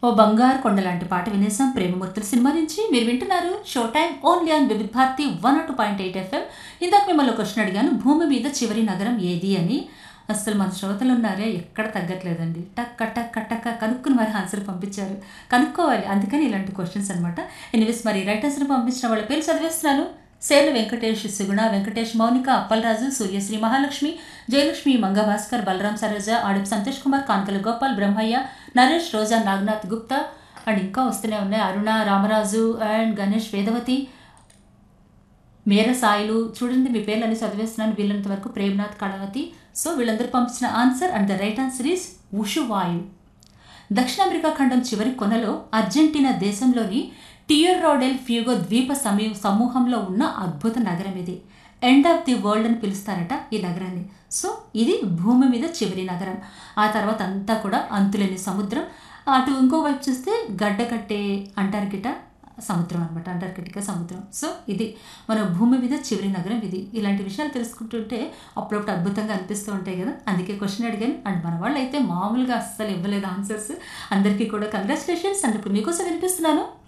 ఓ బంగారు కొండ లాంటి పాట వినేసాం ప్రేమమూర్తుల సినిమా నుంచి మీరు వింటున్నారు show time only on Vividh Bharati one two point eight FM ఇందాక మిమ్మల్ని క్వశ్చన్ అడిగాను భూమి మీద చివరి నగరం ఏది అని అసలు మన శ్రోతలు ఉన్నారే ఎక్కడ తగ్గట్లేదండి టక్ టక్ టక్ కనుక్కుని మరి ఆన్సర్ పంపించారు కనుక్కోవాలి అందుకని ఇలాంటి క్వశ్చన్స్ అనమాట ఎనివేస్ మరి రైట్ ఆన్సర్ పంపించిన వాళ్ళ పేరు చదివేస్తున్నాను సేర్ల వెంకటేష్ సుగుణ వెంకటేష్ మౌనిక అప్పలరాజు సూర్యశ్రీ మహాలక్ష్మి జయలక్ష్మి మంగభాస్కర్ బలరాం సరోజ ఆడిప్ సంతోష్ కుమార్ కాన్కల గోపాల్ బ్రహ్మయ్య నరేష్ రోజా నాగనాథ్ గుప్తా అండ్ ఇంకా వస్తూనే ఉన్నాయి అరుణ రామరాజు అండ్ గణేష్ వేదవతి మేర సాయిలు చూడండి మీ పేర్లన్నీ చదివేస్తున్నాను వీళ్ళంత వరకు ప్రేమ్నాథ్ కళావతి సో వీళ్ళందరూ పంపించిన answer and the right answer is Ushuaia దక్షిణ అమెరికా ఖండం చివరి కొనలో అర్జెంటీనా దేశంలోని టియర్రోడెల్ ఫ్యూగో ద్వీప సమీ సమూహంలో ఉన్న అద్భుత నగరం ఇది ఎండ్ ఆఫ్ ది వరల్డ్ అని పిలుస్తారట ఈ నగరాన్ని సో ఇది భూమి మీద చివరి నగరం ఆ తర్వాత అంతా కూడా అంతులేని సముద్రం అటు ఇంకో వైపు చూస్తే గడ్డ కట్టే అంటార్కిటా సముద్రం అనమాట అంటార్కిటికా సముద్రం సో ఇది మన భూమి మీద చివరి నగరం ఇది ఇలాంటి విషయాలు తెలుసుకుంటుంటే అప్పుడప్పుడు అద్భుతంగా అనిపిస్తూ ఉంటాయి కదా అందుకే క్వశ్చన్ అడిగాను అండ్ మన వాళ్ళు అయితే మామూలుగా అస్సలు ఇవ్వలేదు ఆన్సర్స్ అందరికీ కూడా కంగ్రాచులేషన్స్ అండ్ ఇప్పుడు మీకోసం వినిపిస్తున్నాను